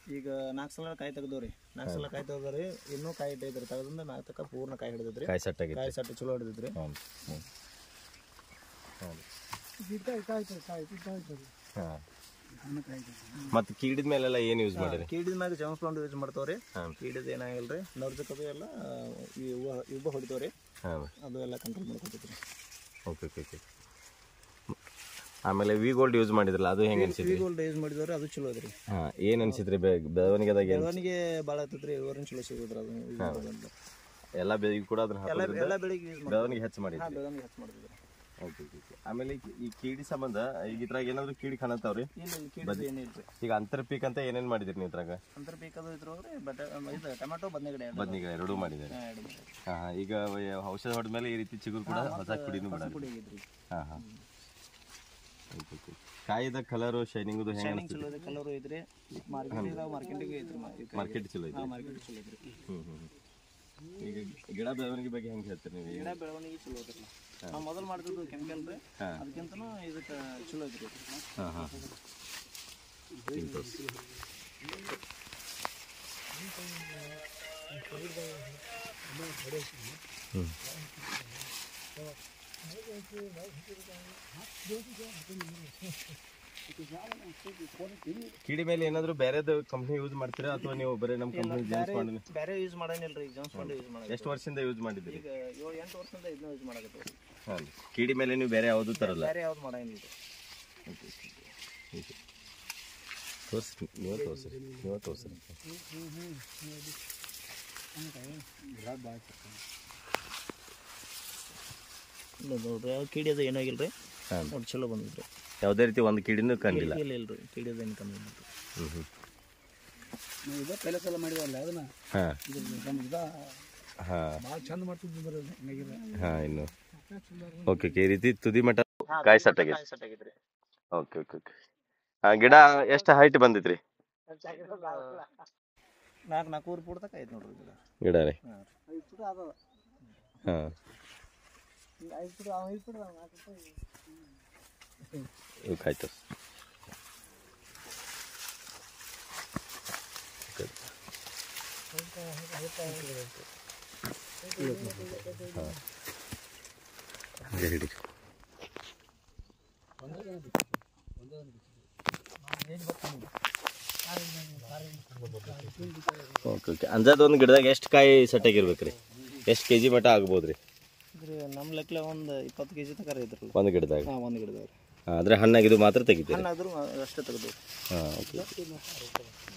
ಈಗ ನಾಲ್ಕು ಸಲ ಕಾಯಿ ತೆಗ್ದವ್ರಿ ನಾಲ್ಕು ಸಲ ಕಾಯಿ ತೆಗ್ದವ್ರಿ ಇನ್ನೂ ಕಾಯಿ ಇಟ್ಟೈತ್ರಿ ತೆಗೆದಿಂದ ಮ್ಯಾಗ ತಕ್ಕ ಪೂರ್ಣ ಕಾಯಿ ಹಿಡಿದೈತ್ರಿ ಕಾಯಿ ಸೆಟ್ ಆಗೈತಿ ಕಾಯಿ ಸಟ್ಟಿ ಚಲೋ ಹಿಡಿದೈತ್ರಿ ಹ್ಞೂ ಹ್ಞೂ ಹಾಂ ಮತ್ತು ಕೀಡಿದ ಮೇಲೆಲ್ಲ ಏನು ಯೂಸ್ ಮಾಡಿರಿ ಕೀಡಿದ ಮ್ಯಾಗ ಜಮ್ಸ್ ಪ್ಲಾಂಟ್ ಯೂಸ್ ಮಾಡ್ತಾವ್ರಿ ಹಾಂ ಕೀಡಿದ ಏನಾಗಿಲ್ರಿ ನರ್ಜಕದು ಎಲ್ಲ ಇವು ಇವು ಹೊಡಿತಾವ್ರಿ ಹಾಂ ಅದು ಎಲ್ಲ ಕಂಟ್ರೋಲ್ ಮಾಡ್ಕೊತೈತ್ರಿ ಓಕೆ ಓಕೆ ಓಕೆ ಆಮೇಲೆ ವಿ ಗೋಲ್ಡ್ ಯೂಸ್ ಮಾಡಿದ್ರಲ್ಲ ಅದು ಹೆಂಗೆ ಅನ್ಸಿದ್ರಿ ಗೋಲ್ಡ್ ಯೂಸ್ ಮಾಡಿದವ್ರಿ ಅದು ಚಲೋ ಐತ್ರಿ ಹಾಂ ಏನು ಅನ್ಸಿದ್ರಿ ಬೆ ಬೆಳವಣಿಗೆದಾಗ ಏನು ಬೆಳವಣಿಗೆ ಭಾಳ ಆಗ್ತೈತ್ರಿ ಇಳುವರಿನ ಚಲೋ ಸಿಗೋದ್ರಿ ಅದು use ಮಾಡೋದ್ರಿಂದ. ಎಲ್ಲ ಬೆಳೆಗೆ ಕೂಡ ಅದನ್ನ ಎಲ್ಲ ಹಾಕೋದ್ರಿಂದ ಎಲ್ಲ ಬೆಳಿಗ್ಗೆ ಯೂಸ್ ಮಾಡಿ ಬೆಳವಣಿಗೆ ಹೆಚ್ಚು ಮಾಡಿದ್ರಿ ಹಾಂ ಬೆಳವಣಿಗೆ ಹೆಚ್ಚು ಮಾಡಿದ್ರಿ ಓಕೆ ಓಕೆ ಓಕೆ ಆಮೇಲೆ ಈ- ಈ ಕೀಡಿ ಸಂಬಂಧ ಈಗ ಇದ್ರಾಗ ಏನಾದ್ರು ಕೀಡಿ ಕಾಣತ್ತಾವ್ರಿ ಇಲ್ಲ ಇಲ್ಲಿ ಕೀಡಿದ ಏನಿಲ್ರಿ ಈಗ ಅಂತರ ಪೀಕ್ ಅಂತ ಏನೇನು ಮಾಡಿದ್ರಿ ನೀವು ಇದ್ರಾಗ ಅಂತರ ಬೇಕಾದ್ರು ಇದ್ರೊಳಗ್ರಿ ಬಟ ಇದು ಟೊಮೆಟೊ ಬದನೆಗಡೆ ಬದ್ನಿಗ ಎರಡೂ ಮಾಡಿದ್ದೀರಿ ಹಾಂ ಹಾಂ ಈಗ ವ- ಔಷಧ ಹೊಡೆದ್ಮೇಲೆ ಈ ರೀತಿ ಚಿಗುರು ಕೂಡ ಹೊಸ ಕುಡಿನೂ ಬಿಡ ಪುಡಿ ಆಗೈತ್ರಿ ಹಾಂ ಹಾಂ ಓಕೆ ಓಕೆ ಕಾಯಿದ ಕಲರು ಶೈನಿಂಗುದು ಹೆಂಗೆ ಶೈನಿಂಗ್ ಚಲೋ ಇದೆ ಕಲರ್ ಐತ್ರಿ ಮಾರ್ಕೆಟ್ ಮಾರ್ಕೆಟಿಗೆ ಐತ್ರಿ ಮಾರ್ಕೆಟ್ ಚಲೋ ಐತಿ ಮಾರ್ಕೆಟ್ ಚಲೋ ಐತ್ರಿ ಹ್ಞೂ ಹ್ಞೂ ಈಗ ಗಿಡ ಬೆಳವಣಿಗೆ ಬಗ್ಗೆ ಹೆಂಗೆ ಹೇಳ್ತೀರಿ ನೀವು ಈಗ ಗಿಡ ಬೆಳವಣಿಗೆ ಚಲೋ ಐತ್ರಿ ನಾವು ಮೊದಲು ಮಾಡ್ತಿದ್ದು ಕೆಮಿಕಲ್ ರೀ ಹಾ. ಅದಕ್ಕಿಂತನೂ ಇದಕ್ಕೆ ಚಲೋ ಐತ್ರಿ ಹಾಂ ಹಾಂ ಕಿಡಿ ಮೇಲೆ ಏನಾದ್ರು ಬೇರೆದು ಕಂಪ್ನಿ ಯೂಸ್ ಮಾಡ್ತೀರಾ ಅಥವಾ ನೀವು ಬರೀ ನಮ್ಮ ಕಂಪ್ನಿ ಜೇಮ್ಸ್ ಮಾಡಿ ಬೇರೆ ಯೂಸ್ ಮಾಡೇನಿಲ್ರಿ ಜಮ್ಸ್ ಫಂಡ್ ಯೂಸ್ ಮಾಡೋದು ಎಷ್ಟು ವರ್ಷದಿಂದ ಯೂಸ್ ಮಾಡಿದ್ದೀರಿ ಈಗ ಏಳು ಎಂಟು ವರ್ಷದಿಂದ ಇದನ್ನ ಯೂಸ್ ಮಾಡಕತ್ತೀವಿ ಹಾಂ ಕಿಡಿ ಮೇಲೆ ನೀವು ಬೇರೆ ಯಾವುದು ತರಲ್ಲ ಬೇರೆ ಯಾವ್ದು ಮಾಡಂಗಿಲ್ಲ ತೋರಿಸಿ ನೀವೇ ತೋರಿಸ್ರಿ ನೀವೇ ತೋರಿಸ್ರಿ ನೋಡ್ರಿ ಯಾವ ಕಿಡಿ ಅದು ಏನಾಗಿಲ್ಲ ರೀ ಹಾಂ ನೋಡಿ ಚಲೋ ಬಂದಿದ್ರಿ ಯಾವುದೇ ರೀತಿ ಒಂದು ಕಿಡಿನೂ ಕಂಡಿಲ್ಲ ಇಲ್ಲ ಇಲ್ಲ ರೀ ಕಿಡಿ ಅದು ಏನು ಕಮ್ಮಿ ಇಲ್ಲ ಹ್ಞೂ ಹ್ಞೂ ನಾವು ಇದೇ ಪೈಲೆ ಸಲ ಮಾಡಿವಲ್ಲ ಅದನ್ನ ಹಾಂ ಇದ ಹಾಂ ಭಾಳ ಚಂದ ಮಾಡ್ತಿದ್ರು ಹಿಂಗಾಗಿಲ್ಲ ಹಾಂ ಇನ್ನು ಓಕೆ ಓಕೆ ಈ ರೀತಿ ತುದಿ ಮಟ್ಟ ಕಾಯಿ ಸೆಟ್ ಆಗೈತೆ ಸೆಟ್ ಆಗೈತ್ರಿ ಓಕೆ ಓಕೆ ಓಕೆ ಹಾಂ ಗಿಡ ಎಷ್ಟು ಹೈಟ್ ಬಂದಿತ್ರಿ ನಾಲ್ಕು ನಾಲ್ಕೂವರೆ ಫೂಟ್ ತನಕ ಐತೆ ನೋಡ್ರಿ ಗಿಡ ಗಿಡ ರೀ ಹಾಂ ಐದು ಫೂಟ್ ಅದ ಹಾಂ ಐದು ಫೂಟ್ ಐದು ಫೂಟ್ ನಾಲ್ಕು ಫೂಟ್ ಇವಕ್ಕೆ ಆಯ್ತು Good. ಹಾಂ ಹಾಗೆ ಹಿಡಿ ಓಕೆ ಓಕೆ ಅಂದಾಜು ಒಂದು ಗಿಡದಾಗ ಎಷ್ಟು ಕಾಯಿ ಸೆಟ್ ಆಗಿರ್ಬೇಕು ರೀ ಎಷ್ಟು ಕೆ ಜಿ ಮಟ್ಟ ಆಗ್ಬೋದು ರೀ ಇದ್ರಿ ನಮ್ಮ ಲೆಕ್ಕಲೆ ಒಂದು ಇಪ್ಪತ್ತು ಕೆ ಜಿ ತನಕ ಐತ್ರಲ್ಲ ಒಂದು ಗಿಡದಾಗ ಹಾಂ ಒಂದು ಗಿಡದವ್ರಿ ಹಾಂ ಅಂದರೆ ಹಣ್ಣಾಗಿದ್ದು ಮಾತ್ರ ತೆಗಿತೀರಿ ಹಣ್ಣಾದ್ರೂ ಅಷ್ಟೇ ತೆಗೆದು ಹಾಂ ಓಕೆ